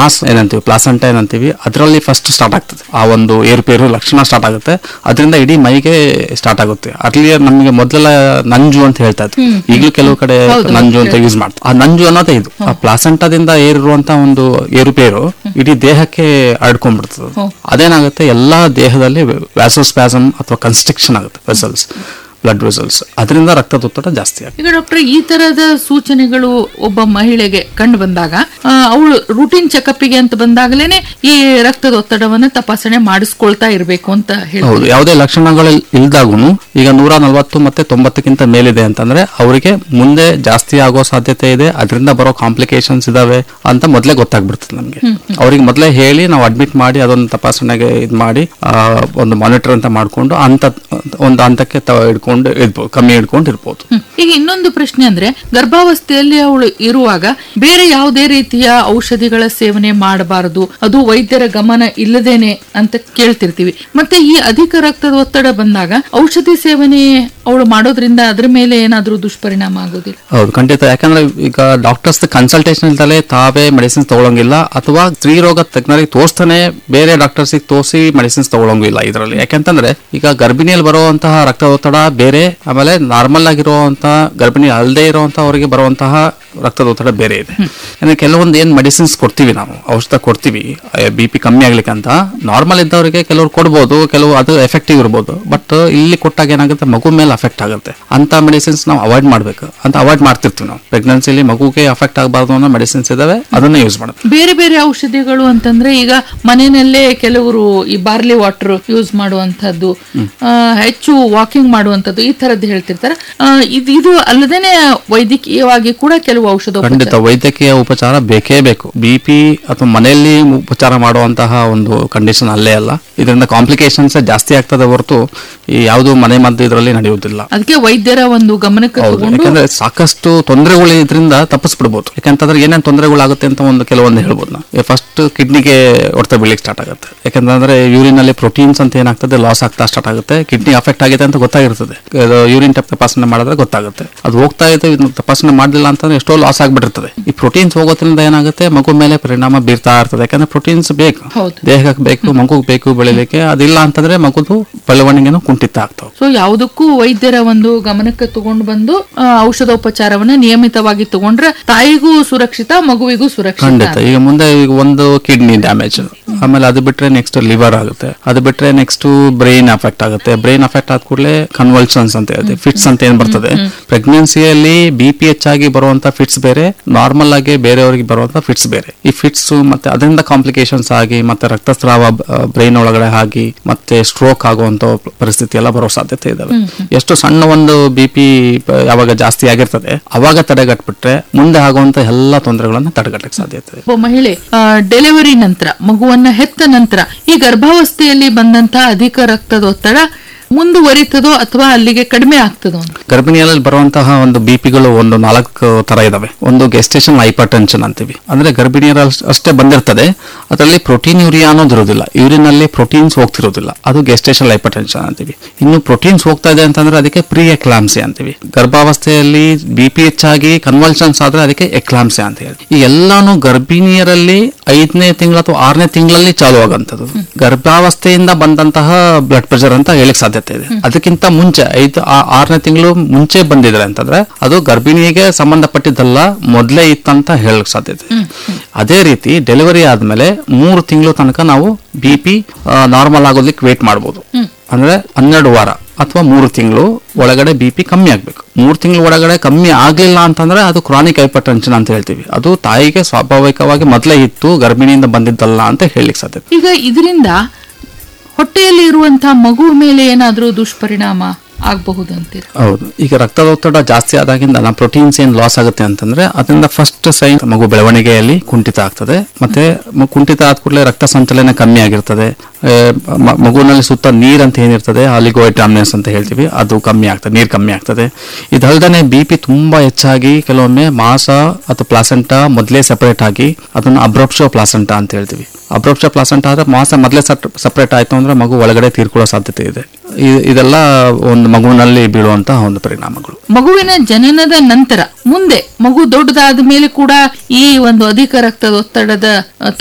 Mass ಏನಂತೀವಿ ಪ್ಲಾಸಂಟ ಏನಂತೀವಿ ಅದರಲ್ಲಿ ಫಸ್ಟ್ ಸ್ಟಾರ್ಟ್ ಆಗ್ತದೆ ಆ ಒಂದು ಏರುಪೇರು ಲಕ್ಷಣ ಸ್ಟಾರ್ಟ್ ಆಗುತ್ತೆ ಅದರಿಂದ ಇಡೀ ಮೈಗೆ ಸ್ಟಾರ್ಟ್ ಆಗುತ್ತೆ ಅಲ್ಲಿ ನಮಗೆ ಮೊದಲೆಲ್ಲ ನಂಜು ಅಂತ ಹೇಳ್ತಾ ಇದ್ರು ಈಗಲೂ ಕೆಲವು ಕಡೆ ನಂಜು ಅಂತ ಯೂಸ್ ಮಾಡ್ತಾರೆ ಆ ನಂಜು ಅನ್ನೋದೇ ಇದು ಆ ಪ್ಲಾಸಂಟದಿಂದ ಏರಿರುವಂತ ಒಂದು ಏರುಪೇರು ಇಡೀ ದೇಹಕ್ಕೆ ಹರಡ್ಕೊಂಡ್ಬಿಡ್ತದೆ ಅದೇನಾಗುತ್ತೆ ಎಲ್ಲಾ ದೇಹದಲ್ಲಿ ವ್ಯಾಸೋಸ್ಪ್ಯಾಸಮ್ ಅಥವಾ ಕನ್ಸ್ಟ್ರಕ್ಷನ್ ಆಗುತ್ತೆ ವೆಸಲ್ಸ್ ಬ್ಲಡ್ ವೆಸಲ್ಸ್ ಅದರಿಂದ ರಕ್ತದೊತ್ತಡ ಜಾಸ್ತಿ ಆಗುತ್ತೆ ಈಗ ಡಾಕ್ಟರ್ ಈ ತರದ ಸೂಚನೆಗಳು ಒಬ್ಬ ಮಹಿಳೆಗೆ ಕಂಡು ಬಂದಾಗ ಅವಳು ರೂಟೀನ್ ಚೆಕಪ್ಗೆ ಅಂತ ಬಂದಾಗಲೇನೆ ಈ ರಕ್ತದ ಒತ್ತಡವನ್ನ ತಪಾಸಣೆ ಮಾಡಿಸ್ಕೊಳ್ತಾ ಇರಬೇಕು ಅಂತ ಹೇಳಿ ಹೌದು ಯಾವುದೇ ಲಕ್ಷಣಗಳು ಇಲ್ದಾಗೂ ಈಗ ನೂರ ನಲವತ್ತು ಮತ್ತೆ ತೊಂಬತ್ತಕ್ಕಿಂತ ಮೇಲಿದೆ ಅಂತಂದ್ರೆ ಅವರಿಗೆ ಮುಂದೆ ಜಾಸ್ತಿ ಆಗೋ ಸಾಧ್ಯತೆ ಇದೆ ಅದರಿಂದ ಬರೋ ಕಾಂಪ್ಲಿಕೇಶನ್ಸ್ ಇದಾವೆ ಅಂತ ಮೊದಲೇ ಗೊತ್ತಾಗ್ಬಿಡ್ತದೆ ನಮಗೆ ಅವ್ರಿಗೆ ಮೊದಲೇ ಹೇಳಿ ನಾವು ಅಡ್ಮಿಟ್ ಮಾಡಿ ಅದೊಂದು ತಪಾಸಣೆಗೆ ಇದು ಮಾಡಿ ಆ, ಒಂದು ಮಾನಿಟರ್ ಅಂತ ಮಾಡ್ಕೊಂಡು ಅಂತ ಒಂದು ಹಂತಕ್ಕೆ ತ ಹಿಡ್ಕೊಂಡು ಇರ್ಬೋದು ಕಮ್ಮಿ ಹಿಡ್ಕೊಂಡು ಇರ್ಬೋದು ಹ್ಮ್. ಈಗ ಇನ್ನೊಂದು ಪ್ರಶ್ನೆ ಅಂದ್ರೆ ಗರ್ಭಾವಸ್ಥೆಯಲ್ಲಿ ಅವಳು ಇರುವಾಗ ಬೇರೆ ಯಾವುದೇ ರೀತಿಯ ಔಷಧಿಗಳ ಸೇವನೆ ಮಾಡಬಾರದು ಅದು ವೈದ್ಯರ ಗಮನ ಇಲ್ಲದೇನೆ ಅಂತ ಕೇಳ್ತಿರ್ತೀವಿ ಮತ್ತೆ ಈ ಅಧಿಕ ರಕ್ತದ ಒತ್ತಡ ಬಂದಾಗ ಔಷಧಿ ಸೇವನೆ ಅವಳು ಮಾಡೋದ್ರಿಂದ ಅದ್ರ ಮೇಲೆ ಏನಾದ್ರೂ ದುಷ್ಪರಿಣಾಮ ಆಗೋದಿಲ್ಲ ಹೌದು ಖಂಡಿತ ಯಾಕಂದ್ರೆ ಈಗ ಡಾಕ್ಟರ್ಸ್ ಕನ್ಸಲ್ಟೇಷನ್ ಇಲ್ದಲೆ ತಾವೇ ಮೆಡಿಸಿನ್ಸ್ ತಗೊಳಂಗಿಲ್ಲ ಅಥವಾ ಸ್ತ್ರೀರೋಗ ತಜ್ಞರಿಗೆ ತೋರಿಸ್ತಾನೆ ಬೇರೆ ಡಾಕ್ಟರ್ಸ್ ತೋರಿಸಿ ಮೆಡಿಸಿನ್ಸ್ ತಗೊಳಂಗಿಲ್ಲ ಇದರಲ್ಲಿ ಯಾಕೆಂತಂದ್ರೆ ಈಗ ಗರ್ಭಿಣಿಯಲ್ಲಿ ಬರುವಂತಹ ರಕ್ತದೊತ್ತಡ ಬೇರೆ ಆಮೇಲೆ ನಾರ್ಮಲ್ ಆಗಿರುವಂತಹ ಗರ್ಭಿಣಿ ಅಲ್ಲದೆ ಇರುವಂತಹ ಅವರಿಗೆ ಬರುವಂತಹ ರಕ್ತದೊತ್ತಡ ಬೇರೆ ಇದೆ ಯಾಕಂದ್ರೆ ಕೆಲವೊಂದು ಏನ್ ಮೆಡಿಸಿನ್ಸ್ ಕೊಡ್ತೀವಿ ನಾವು ಔಷಧ ಕೊಡ್ತೀವಿ ಬಿ ಪಿ ಕಮ್ಮಿ ಆಗ್ಲಿಕ್ಕೆ ಅಂತ ನಾರ್ಮಲ್ ಇದ್ದವರಿಗೆ ಕೆಲವರು ಕೊಡ್ಬೋದು ಕೆಲವು ಅದು ಎಫೆಕ್ಟಿವ್ ಇರ್ಬೋದು ಬಟ್ ಇಲ್ಲಿ ಕೊಟ್ಟಾಗ ಏನಾಗುತ್ತೆ ಮಗು ಮೇಲೆ ಅಫೆಕ್ಟ್ ಆಗುತ್ತೆ ಅಂತ ಮೆಡಿಸಿನ್ಸ್ ನಾವು ಅವಾಯ್ಡ್ ಮಾಡ್ಬೇಕು ಅಂತ ಅವಾಯ್ಡ್ ಮಾಡ್ತಿರ್ತೀವಿ ನಾವು ಪ್ರೆಗ್ನೆನ್ಸಿಲಿ ಮಗುಗೆ ಅಫೆಕ್ಟ್ ಆಗಬಾರ್ದು ಅನ್ನೋ ಮೆಡಿಸಿನ್ಸ್ ಇದಾವೆ ಅದನ್ನ ಯೂಸ್ ಮಾಡೋದು ಬೇರೆ ಬೇರೆ ಔಷಧಿಗಳು ಅಂತಂದ್ರೆ ಈಗ ಮನೆಯಲ್ಲೇ ಕೆಲವರು ಈ ಬಾರ್ಲಿ ವಾಟರ್ ಯೂಸ್ ಮಾಡುವಂತದ್ದು ಆ, ಹೆಚ್ಚು ವಾಕಿಂಗ್ ಮಾಡುವಂತದ್ದು ಈ ತರದ್ದು ಹೇಳ್ತಿರ್ತಾರೆ ಆ, ಇದು ಇದು ಅಲ್ಲದೇನೆ ವೈದ್ಯಕೀಯವಾಗಿ ಕೂಡ ಕೆಲವು ಔಷಧ ಖಂಡಿತ ವೈದ್ಯಕೀಯ ಉಪಚಾರ ಬೇಕೇ ಬೇಕು ಬಿ ಪಿ ಅಥವಾ ಮನೆಯಲ್ಲಿ ಉಪಚಾರ ಮಾಡುವಂತಹ ಒಂದು ಕಂಡೀಷನ್ ಅಲ್ಲೇ ಅಲ್ಲ ಇದರಿಂದ ಕಾಂಪ್ಲಿಕೇಶನ್ಸ್ ಜಾಸ್ತಿ ಆಗ್ತದೆ ಹೊರತು ಈ ಯಾವುದು ಮನೆ ಮದ್ದು ಇದರಲ್ಲಿ ನಡೆಯುವುದಿಲ್ಲ ಅದಕ್ಕೆ ವೈದ್ಯರ ಒಂದು ಗಮನಕ್ಕೆ ಹೌದು ತಗೊಂಡು ಯಾಕಂದ್ರೆ ಸಾಕಷ್ಟು ತೊಂದರೆಗಳು ಇದರಿಂದ ತಪ್ಪಿಸ್ಬಿಡ್ಬೋದು ಯಾಕಂತಂದ್ರೆ ಏನೇನು ತೊಂದರೆಗಳಾಗುತ್ತೆ ಅಂತ ಒಂದು ಕೆಲವೊಂದು ಹೇಳ್ಬೋದು ನಾವು ಫಸ್ಟ್ ಕಿಡ್ನಿಗೆ ಹೊಡೆತ ಬೀಳಿಕ್ ಸ್ಟಾರ್ಟ್ ಆಗುತ್ತೆ ಯಾಕಂದ್ರೆ ಯೂರಿನ್ ಅಲ್ಲಿ ಪ್ರೋಟೀನ್ಸ್ ಅಂತ ಏನಾಗ್ತದೆ ಲಾಸ್ ಆಗ್ತಾ ಸ್ಟಾರ್ಟ್ ಆಗುತ್ತೆ ಕಿಡ್ನಿ ಅಫೆಕ್ಟ್ ಆಗಿದೆ ಅಂತ ಗೊತ್ತಾಗಿರ್ತದೆ ಯೂರಿನ್ ಟೆಪ್ ತಪಾಸಣೆ ಮಾಡಿದ್ರೆ ಗೊತ್ತಾಗುತ್ತೆ ಅದು ಹೋಗ್ತಾ ಇದೆ ಇದನ್ನ ತಪಾಸಣೆ ಮಾಡಲಿಲ್ಲ ಅಂತಂದ್ರೆ ಎಷ್ಟೋ ಲಾಸ್ ಆಗ್ಬಿಟ್ಟಿರ್ತದೆ ಈ ಪ್ರೋಟೀನ್ಸ್ ಹೋಗೋದ್ರಿಂದ ಏನಾಗುತ್ತೆ ಮಗು ಮೇಲೆ ಪರಿಣಾಮ ಬೀರ್ತಾ ಇರ್ತದೆ ಯಾಕಂದ್ರೆ ಪ್ರೋಟೀನ್ಸ್ ಬೇಕು ಹೌದು. ದೇಹಕ್ಕೆ ಬೇಕು ಮಗುಗೆ ಬೇಕು ಬೆಳಿಲಿಕ್ಕೆ ಅದಿಲ್ಲ ಅಂತಂದ್ರೆ ಮಗುದು ಬೆಳವಣಿಗೆನೂ ಕುಂಠಿತ ಆಗ್ತಾವೆ ಸೊ ಯಾವುದಕ್ಕೂ ವೈದ್ಯರ ಒಂದು ಗಮನಕ್ಕೆ ತಗೊಂಡು ಬಂದು ಆ, ಔಷಧೋಪಚಾರವನ್ನ ನಿಯಮಿತವಾಗಿ ತಗೊಂಡ್ರೆ ತಾಯಿಗೂ ಸುರಕ್ಷಿತ ಮಗುವಿಗೂ ಸುರಕ್ಷಿತ ಖಂಡಿತ ಈಗ ಮುಂದೆ ಈಗ ಒಂದು ಕಿಡ್ನಿ ಡ್ಯಾಮೇಜ್ ಆಮೇಲೆ ಅದು ಬಿಟ್ರೆ ನೆಕ್ಸ್ಟ್ ಲಿವರ್ ಆಗುತ್ತೆ ಅದು ಬಿಟ್ರೆ ನೆಕ್ಸ್ಟ್ ಬ್ರೈನ್ ಅಫೆಕ್ಟ್ ಆಗುತ್ತೆ ಬ್ರೈನ್ ಅಫೆಕ್ಟ್ ಆದ ಕೂಡಲೇ ಕನ್ವಲ್ಷನ್ಸ್ ಅಂತ ಹೇಳ್ತೀವಿ ಫಿಟ್ಸ್ ಅಂತ ಏನ್ ಬರ್ತದೆ ಪ್ರೆಗ್ನೆನ್ಸಿಯಲ್ಲಿ ಬಿ ಪಿ ಎಚ್ ಆಗಿ ಬರುವಂತ ಫಿಟ್ಸ್ ಬೇರೆ ನಾರ್ಮಲ್ ಆಗಿ ಬೇರೆಯವರಿಗೆ ಬರುವಂತ ಫಿಟ್ಸ್ ಬೇರೆ ಈ ಫಿಟ್ಸ್ ಮತ್ತೆ ಅದರಿಂದ ಕಾಂಪ್ಲಿಕೇಶನ್ಸ್ ಆಗಿ ಮತ್ತೆ ರಕ್ತಸ್ರಾವ ಬ್ರೈನ್ ಒಳಗಡೆ ಆಗಿ ಮತ್ತೆ ಸ್ಟ್ರೋಕ್ ಆಗುವಂತ ಪರಿಸ್ಥಿತಿ ಎಲ್ಲ ಬರೋ ಸಾಧ್ಯತೆ ಇದಾವೆ ಎಷ್ಟು ಸಣ್ಣ ಒಂದು ಬಿ ಪಿ ಯಾವಾಗ ಜಾಸ್ತಿ ಆಗಿರ್ತದೆ ಅವಾಗ ತಡೆಗಟ್ಬಿಟ್ರೆ ಮುಂದೆ ಆಗುವಂತ ಎಲ್ಲಾ ತೊಂದರೆಗಳನ್ನ ತಡೆಗಟ್ಟಕ್ಕೆ ಸಾಧ್ಯತೆ ಇದೆ ಒಬ್ಬ ಮಹಿಳೆ ಡೆಲಿವರಿ ನಂತರ ಮಗುವನ್ನ ಹೆತ್ತ ನಂತರ ಈ ಗರ್ಭಾವಸ್ಥೆಯಲ್ಲಿ ಬಂದಂತಹ ಅಧಿಕ ರಕ್ತದೊತ್ತಡ ಮುಂದುವರಿತದೋ ಅಥವಾ ಅಲ್ಲಿಗೆ ಕಡಿಮೆ ಆಗ್ತದೋ ಅಂತ ಗರ್ಭಿಣಿಯಲ್ಲಿ ಬರುವಂತಹ ಒಂದು ಬಿ ಪಿಗಳು ಒಂದು ನಾಲ್ಕು ತರ ಇದಾವೆ ಒಂದು ಗೆಸ್ಟೇಷನ್ ಹೈಪರ್ ಟೆನ್ಷನ್ ಅಂತೀವಿ ಅಂದ್ರೆ ಗರ್ಭಿಣಿಯರ ಅಷ್ಟೇ ಬಂದಿರ್ತದೆ ಅದರಲ್ಲಿ ಪ್ರೋಟೀನ್ ಯೂರಿಯಾ ಅನ್ನೋದು ಇರೋದಿಲ್ಲ ಯೂರಿನ್ ಅಲ್ಲಿ ಪ್ರೋಟೀನ್ಸ್ ಹೋಗ್ತಿರೋದಿಲ್ಲ ಅದು ಗೆಸ್ಟೇಷನ್ ಹೈಪರ್ ಟೆನ್ಷನ್ ಅಂತೀವಿ ಇನ್ನು ಪ್ರೋಟೀನ್ಸ್ ಹೋಗ್ತಾ ಇದೆ ಅಂತಂದ್ರೆ ಅದಕ್ಕೆ ಪ್ರೀ ಎಕ್ಲಾಮ್ಸಿ ಅಂತೀವಿ ಗರ್ಭಾವಸ್ಥೆಯಲ್ಲಿ ಬಿ ಪಿ ಹೆಚ್ಚಾಗಿ ಕನ್ವಲ್ಷನ್ಸ್ ಆದ್ರೆ ಅದಕ್ಕೆ ಎಕ್ಲಾಮ್ಸಿ ಅಂತ ಹೇಳಿ ಈ ಎಲ್ಲಾನು ಗರ್ಭಿಣಿಯರಲ್ಲಿ ಐದನೇ ತಿಂಗಳು ಅಥವಾ ಆರನೇ ತಿಂಗಳಲ್ಲಿ ಚಾಲು ಆಗಂತದ್ದು ಗರ್ಭಾವಸ್ಥೆಯಿಂದ ಬಂದಂತಹ ಬ್ಲಡ್ ಪ್ರೆಷರ್ ಅಂತ ಹೇಳಿಕ್ ಸಾಧ್ಯತೆ ಇದೆ ಅದಕ್ಕಿಂತ ಮುಂಚೆ ಐದು ಆ- ಆರನೇ ತಿಂಗಳು ಮುಂಚೆ ಬಂದಿದ್ರೆ ಅಂತಂದ್ರೆ ಅದು ಗರ್ಭಿಣಿಗೆ ಸಂಬಂಧಪಟ್ಟಿದ್ದಲ್ಲ ಮೊದಲೇ ಇತ್ತಂತ ಹೇಳಕ್ ಸಾಧ್ಯತೆ ಇದೆ. ಅದೇ ರೀತಿ ಡೆಲಿವರಿ ಆದ್ಮೇಲೆ ಮೂರು ತಿಂಗಳು ತನಕ ನಾವು ಬಿ ಪಿ ನಾರ್ಮಲ್ ಆಗೋದಕ್ಕೆ ವೇಟ್ ಮಾಡ್ಬೋದು ಅಂದ್ರೆ ಹನ್ನೆರಡು ವಾರ ಅಥವಾ ಮೂರು ತಿಂಗಳು ಒಳಗಡೆ ಬಿ ಪಿ ಕಮ್ಮಿ ಆಗ್ಬೇಕು ಮೂರು ತಿಂಗಳು ಒಳಗಡೆ ಕಮ್ಮಿ ಆಗ್ಲಿಲ್ಲ ಅಂತಂದ್ರೆ ಅದು ಕ್ರಾನಿಕ್ ಹೈಪರ್ ಟೆನ್ಷನ್ ಅಂತ ಹೇಳ್ತೀವಿ ಅದು ತಾಯಿಗೆ ಸ್ವಾಭಾವಿಕವಾಗಿ ಮೊದಲೇ ಇತ್ತು ಗರ್ಭಿಣಿಯಿಂದ ಬಂದಿದ್ದಲ್ಲ ಅಂತ ಹೇಳಲಿಕ್ಕೆ ಸಾಧ್ಯತೆ ಈಗ ಇದರಿಂದ ಹೊಟ್ಟೆಯಲ್ಲಿ ಇರುವಂತಹ ಮಗು ಮೇಲೆ ಏನಾದ್ರೂ ದುಷ್ಪರಿಣಾಮ ಆಗಬಹುದು ಅಂತೀರ ಹೌದು ಈಗ ರಕ್ತದೊತ್ತಡ ಜಾಸ್ತಿ ಆದಾಗಿಂದ ನಮ್ಮ ಪ್ರೋಟೀನ್ಸ್ ಏನ್ ಲಾಸ್ ಆಗುತ್ತೆ ಅಂತಂದ್ರೆ ಅದರಿಂದ ಫಸ್ಟ್ ಸೈನ್ ಮಗು ಬೆಳವಣಿಗೆಯಲ್ಲಿ ಕುಂಠಿತ ಆಗ್ತದೆ ಮತ್ತೆ ಮ- ಕುಂಠಿತ ಆದ ಕೂಡಲೇ ರಕ್ತ ಸಂಚಲನ ಕಮ್ಮಿ ಆಗಿರ್ತದೆ ಆ, ಮ- ಮಗುವಿನಲ್ಲಿ ಸುತ್ತ ನೀರ್ ಅಂತ ಏನಿರ್ತದೆ ಆಲಿಗೋಯ್ಟ್ರಾಮ್ನೆಸ್ ಅಂತ ಹೇಳ್ತೀವಿ ಅದು ಕಮ್ಮಿ ಆಗ್ತದೆ ನೀರ್ ಕಮ್ಮಿ ಆಗ್ತದೆ ಇದಲ್ದೇ ಬಿ ಪಿ ತುಂಬಾ ಹೆಚ್ಚಾಗಿ ಕೆಲವೊಮ್ಮೆ ಮಾಸ ಅಥವಾ ಪ್ಲಾಸೆಂಟ ಮೊದಲೇ ಸೆಪರೇಟ್ ಆಗಿ ಅದನ್ನ ಅಬ್ರಪ್ಷೋ ಪ್ಲಾಸೆಂಟ ಅಂತ ಹೇಳ್ತೀವಿ ಅಬ್ರಪ್ಷೋ ಪ್ಲಾಸೆಂಟ ಆದ್ರೆ ಮಾಸ ಮೊದಲೇ ಸೆಪರೇಟ್ ಆಯ್ತು ಅಂದ್ರೆ ಮಗು ಒಳಗಡೆ ತೀರ್ಕೊಳ್ಳೋ ಸಾಧ್ಯತೆ ಇದೆ ಇ- ಇದೆಲ್ಲ ಒಂದು ಮಗುವಿನಲ್ಲಿ ಬೀಳುವಂತಹ ಒಂದು ಪರಿಣಾಮಗಳು ಮಗುವಿನ ಜನನದ ನಂತರ ಮುಂದೆ ಮಗು ದೊಡ್ಡದಾದ ಮೇಲೆ ಕೂಡ ಈ ಒಂದು ಅಧಿಕ ರಕ್ತದೊತ್ತಡದ ಅ,